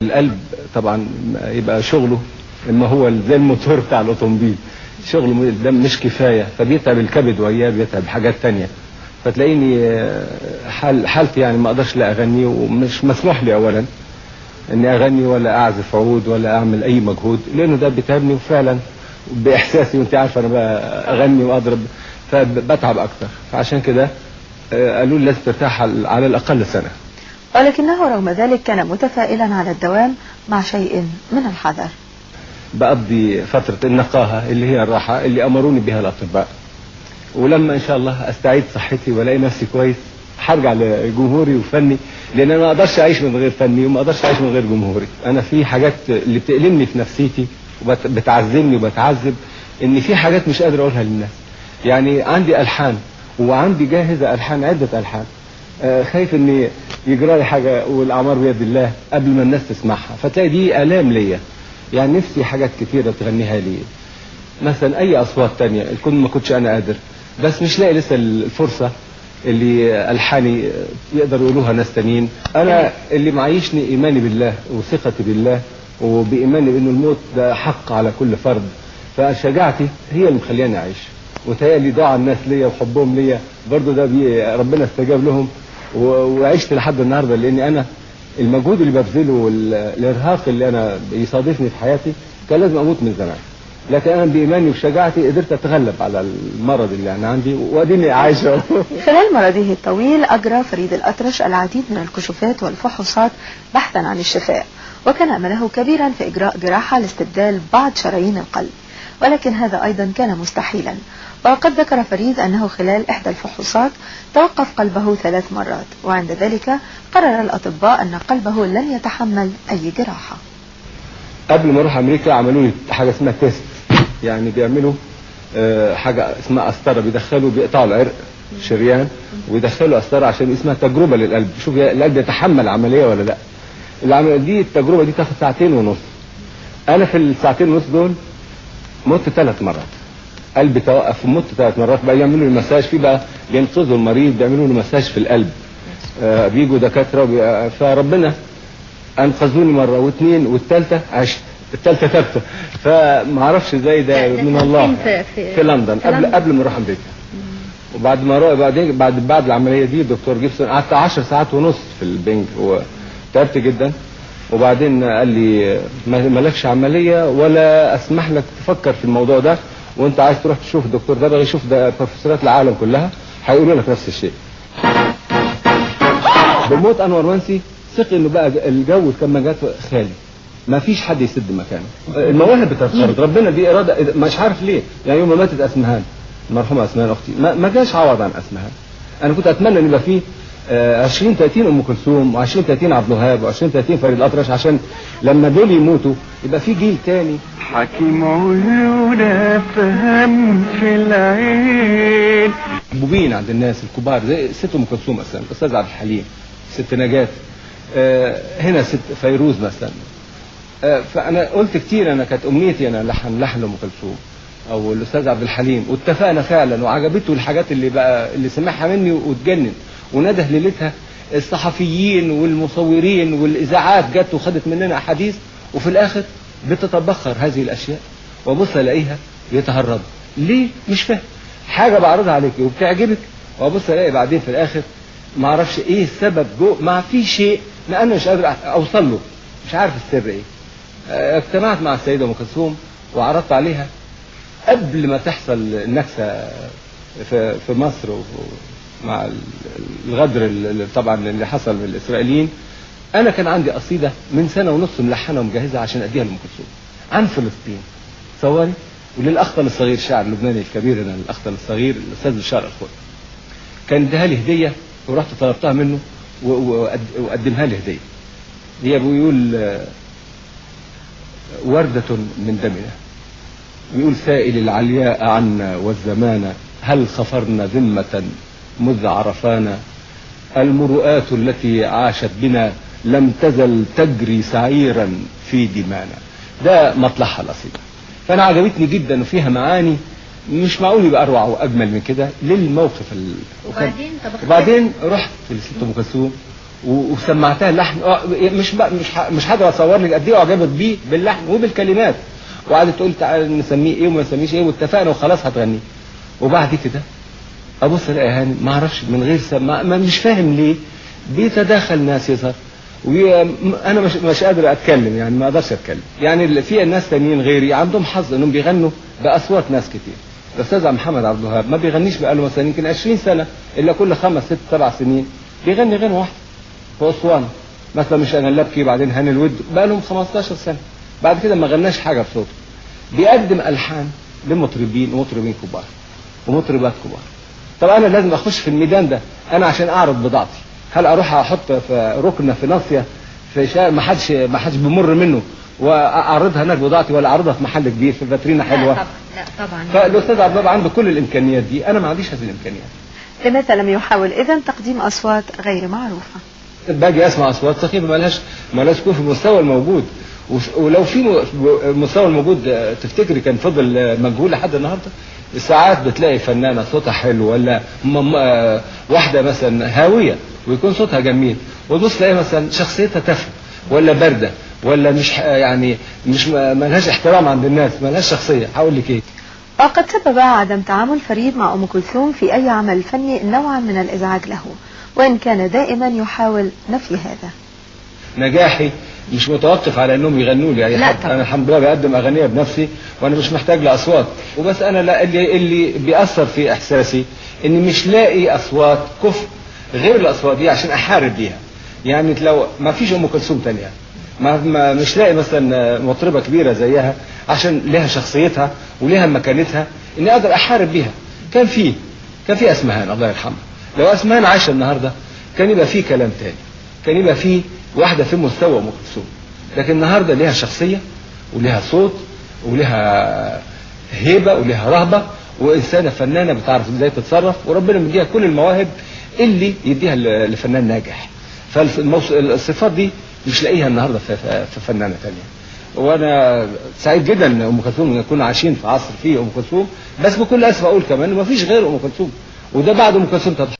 القلب طبعا يبقى شغله اما هو زي الموتور بتاع الاوتوموبيل شغله ده مش كفايه فبيتعب الكبد وياه بيتعب حاجات تانية فتلاقيني آه، حال حالتي يعني ما اقدرش لا اغني ومش مسموح لي اولا اني اغني ولا اعزف عود ولا اعمل اي مجهود لانه ده بيتعبني وفعلا باحساسي وانت عارفه انا بقى اغني واضرب فبتعب اكتر فعشان كده آه، قالوا لي لازم ترتاح على على الاقل سنه ولكنه رغم ذلك كان متفائلا على الدوام مع شيء من الحذر بقضي فترة النقاهة اللي هي الراحة اللي أمروني بها الأطباء ولما إن شاء الله أستعيد صحتي وألاقي نفسي كويس هرجع لجمهوري وفني لأن أنا ما أقدرش أعيش من غير فني وما أقدرش أعيش من غير جمهوري أنا في حاجات اللي بتألمني في نفسيتي وبتعذبني وبتعذب إن في حاجات مش قادر أقولها للناس يعني عندي ألحان وعندي جاهزة ألحان عدة ألحان آه، خايف ان يجرى لي حاجه والاعمار بيد الله قبل ما الناس تسمعها فتلاقي دي الام ليا يعني نفسي حاجات كتيره تغنيها لي مثلا اي اصوات تانية كنت ما كنتش انا قادر بس مش لاقي لسه الفرصه اللي الحاني يقدر يقولوها ناس تانيين انا اللي معيشني ايماني بالله وثقتي بالله وبايماني بانه الموت ده حق على كل فرد فشجاعتي هي اللي مخلياني اعيش وتهيألي دعاء الناس ليا وحبهم ليا برضو ده بي ربنا استجاب لهم و- وعشت لحد النهارده لاني انا المجهود اللي ببذله والارهاق اللي انا يصادفني في حياتي كان لازم اموت من زمان لكن انا بايماني وشجاعتي قدرت اتغلب على المرض اللي انا عندي واديني عايشه خلال مرضه الطويل أجرى فريد الأطرش العديد من الكشوفات والفحوصات بحثا عن الشفاء وكان أمله كبيرا في إجراء جراحة لاستبدال بعض شرايين القلب ولكن هذا أيضا كان مستحيلا وقد ذكر فريد أنه خلال إحدى الفحوصات توقف قلبه ثلاث مرات وعند ذلك قرر الأطباء أن قلبه لن يتحمل أي جراحة قبل ما اروح امريكا عملوا لي حاجه اسمها تيست يعني بيعملوا آه، حاجه اسمها قسطره بيدخلوا بيقطعوا العرق شريان ويدخلوا قسطره عشان اسمها تجربه للقلب شوف يا- القلب يتحمل عمليه ولا لا العمليه دي التجربه دي تاخد ساعتين ونص انا في الساعتين ونص دول مت ثلاث مرات قلبي توقف ومت ثلاث مرات بقى يعملوا لي مساج في بقى بينقذوا المريض بيعملوا له مساج في القلب آه، بيجوا دكاتره وبي- فربنا انقذوني مره واثنين والثالثه عشت الثالثه ثابته فما اعرفش ازاي ده من الله في- في- في لندن في قبل لندن. قبل ما اروح امريكا وبعد ما روح بعدين بعد بعد العمليه دي الدكتور جيبسون قعدت 10 ساعات ونص في البنج وتعبت جدا وبعدين قال لي ما- مالكش عمليه ولا اسمح لك تفكر في الموضوع ده وانت عايز تروح تشوف الدكتور ده بقى يشوف ده بروفيسورات العالم كلها هيقولوا لك نفس الشيء بموت انور منسي ثق انه بقى الجو كما جات خالي ما فيش حد يسد مكانه المواهب بتتفرض ربنا دي اراده مش عارف ليه يعني يوم ما ماتت اسمهان المرحومه اسمهان اختي ما, ما جاش عوض عن اسمهان انا كنت اتمنى ان يبقى فيه آه، 20 30 ام كلثوم و20 30 عبد الوهاب و20 30 فريد الاطرش عشان لما دول يموتوا يبقى في جيل تاني حكيم عيوننا فهم في العين محبوبين عند الناس الكبار زي ست ام كلثوم مثلا الاستاذ عبد الحليم ست نجاة آه، هنا ست فيروز مثلا آه، فانا قلت كتير انا كانت امنيتي انا لحن لحن ام كلثوم او الاستاذ عبد الحليم واتفقنا فعلا وعجبته الحاجات اللي بقى اللي سمعها مني واتجنن ونده ليلتها الصحفيين والمصورين والاذاعات جت وخدت مننا احاديث وفي الاخر بتتبخر هذه الاشياء وابص الاقيها يتهرب ليه مش فاهم حاجه بعرضها عليك وبتعجبك وابص الاقي بعدين في الاخر ما اعرفش ايه السبب جو ما في شيء ما انا مش قادر اوصل له مش عارف السر ايه آه، اجتمعت مع السيده ام كلثوم وعرضت عليها قبل ما تحصل النكسه في في مصر و- مع ال- الغدر اللي طبعا اللي حصل من الاسرائيليين انا كان عندي قصيده من سنه ونص ملحنه ومجهزها عشان اديها لام كلثوم عن فلسطين تصوري وللاخطل الصغير الشاعر اللبناني الكبير انا الاخطل الصغير الاستاذ بشار الخوي كان اداها لي هديه ورحت طلبتها منه و- وقد- وقدمها لي هديه هي بيقول آه، وردة من دمنا بيقول سائل العلياء عنا والزمان هل خفرنا ذمة مذ عرفانا المرؤات التي عاشت بنا لم تزل تجري سعيرا في دمانا ده مطلعها الأصيل فأنا عجبتني جدا وفيها معاني مش معقول يبقى أروع وأجمل من كده للموقف ال... وبعدين طب اختار- وبعدين رحت لست أم كلثوم و- وسمعتها اللحن آه، مش بقى مش ه- مش هقدر اصور لك قد ايه اعجبت بيه باللحن وبالكلمات وقعدت تقول تعالى نسميه ايه وما نسميش ايه واتفقنا وخلاص هتغني وبعد كده ابص الاقي هاني ما اعرفش من غير سماع ما مش فاهم ليه بيتداخل ناس يظهر وانا مش مش قادر اتكلم يعني ما اقدرش اتكلم يعني اللي في ناس تانيين غيري عندهم حظ انهم بيغنوا باصوات ناس كتير الاستاذ محمد عبد الوهاب ما بيغنيش بقاله مثلا يمكن 20 سنه الا كل خمس ست سبع سنين بيغني غنوه واحده في اسوان مثلا مش انا اللي ابكي بعدين هاني الود بقى لهم 15 سنه بعد كده ما غناش حاجه بصوته بيقدم الحان لمطربين ومطربين كبار ومطربات كبار طب انا لازم اخش في الميدان ده انا عشان اعرض بضاعتي هل اروح احط في ركنه في ناصيه في شارع ما حدش ما حدش بيمر منه واعرضها هناك بضاعتي ولا اعرضها في محل كبير في فاترينا حلوه لا طبعا فالاستاذ عبد الله عنده كل الامكانيات دي انا ما عنديش هذه الامكانيات لماذا لم يحاول إذا تقديم أصوات غير معروفة باجي اسمع اصوات سخيفه مالهاش مالهاش تكون في المستوى الموجود وف- ولو في م- المستوى الموجود آه، تفتكري كان فضل آه، مجهول لحد النهارده ساعات بتلاقي فنانه صوتها حلو ولا م- آه، واحده مثلا هاويه ويكون صوتها جميل وتبص تلاقي مثلا شخصيتها تافهه ولا بارده ولا مش ح- يعني مش ما ما لهاش احترام عند الناس ما لهاش شخصيه هقول لك ايه وقد سبب عدم تعامل فريد مع أم كلثوم في أي عمل فني نوعا من الإزعاج له وإن كان دائما يحاول نفي هذا نجاحي مش متوقف على انهم يغنوا لي اي لا حد طبعا. انا الحمد لله بقدم اغنيه بنفسي وانا مش محتاج لاصوات وبس انا لا اللي اللي بيأثر في احساسي اني مش لاقي اصوات كفء غير الاصوات دي عشان احارب بيها يعني لو ما فيش ام كلثوم تانية ما ما مش لاقي مثلا مطربه كبيره زيها عشان لها شخصيتها ولها مكانتها اني اقدر احارب بيها كان في كان في اسمهان الله يرحمها لو اسمهان عايشه النهارده كان يبقى في كلام تاني كان يبقى في واحده في مستوى ام كلثوم لكن النهارده ليها شخصيه ولها صوت ولها هيبه ولها رهبه وانسانه فنانه بتعرف ازاي تتصرف وربنا مديها كل المواهب اللي يديها ل- لفنان ناجح فالصفات دي مش لاقيها النهارده في, في- في فنانه تانية وانا سعيد جدا ان ام كلثوم نكون عايشين في عصر فيه ام كلثوم بس بكل اسف اقول كمان ما فيش غير ام كلثوم وده بعد ام كلثوم تضحى